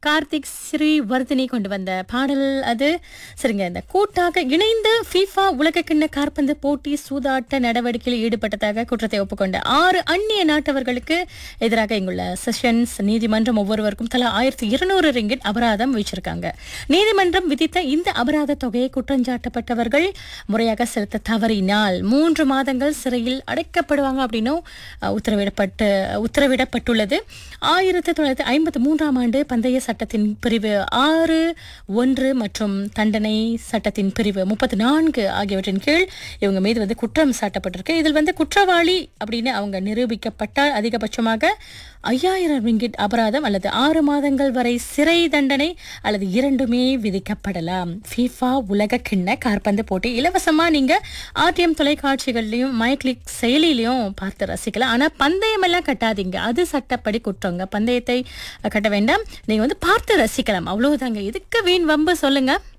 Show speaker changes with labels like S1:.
S1: கார்த்திக் ஸ்ரீவர்தினி கொண்டு வந்த பாடல் அது சரிங்க இந்த கூட்டாக இணைந்து ஃபீஃபா உலகக்கிண்ண காற்பந்து போட்டி சூதாட்ட நடவடிக்கையில் ஈடுபட்டதாக குற்றத்தை ஒப்புக்கொண்ட ஆறு அந்நிய நாட்டவர்களுக்கு எதிராக இங்குள்ள செஷன்ஸ் நீதிமன்றம் ஒவ்வொருவருக்கும் தலா ஆயிரத்தி இருநூறு ரிங்கிட் அபராதம் விதிச்சிருக்காங்க நீதிமன்றம் விதித்த இந்த அபராத தொகையை குற்றஞ்சாட்டப்பட்டவர்கள் முறையாக செலுத்த தவறினால் மூன்று மாதங்கள் சிறையில் அடைக்கப்படுவாங்க அப்படின்னும் அஹ், உத்தரவிடப்பட்டு உத்தரவிடப்பட்டுள்ளது ஆயிரத்தி தொள்ளாயிரத்தி ஐம்பத்தி மூன்றாம் ஆண்டு பந்தய சட்டத்தின் பிரிவு ஆறு ஒன்று மற்றும் தண்டனை சட்டத்தின் பிரிவு முப்பத்தி நான்கு ஆகியவற்றின் கீழ் இவங்க மீது வந்து குற்றம் சாட்டப்பட்டிருக்கு இதில் வந்து குற்றவாளி அப்படின்னு அவங்க நிரூபிக்கப்பட்டால் அதிகபட்சமாக ஐயாயிரம் ரிங்கிட் அபராதம் அல்லது ஆறு மாதங்கள் வரை சிறை தண்டனை அல்லது இரண்டுமே விதிக்கப்படலாம் ஃபீஃபா உலக கிண்ண காற்பந்து போட்டி இலவசமா நீங்க ஆர்டிஎம் தொலைக்காட்சிகள்லயும் மைக்ளிக் செயலிலையும் பார்த்து ரசிக்கலாம் ஆனா பந்தயம் எல்லாம் கட்டாதீங்க அது சட்டப்படி குற்றங்க பந்தயத்தை கட்ட வேண்டாம் நீங்க வந்து பார்த்து ரசிக்கலாம் அவ்வளவுதாங்க இதுக்கு வீண் வம்பு சொல்லுங்க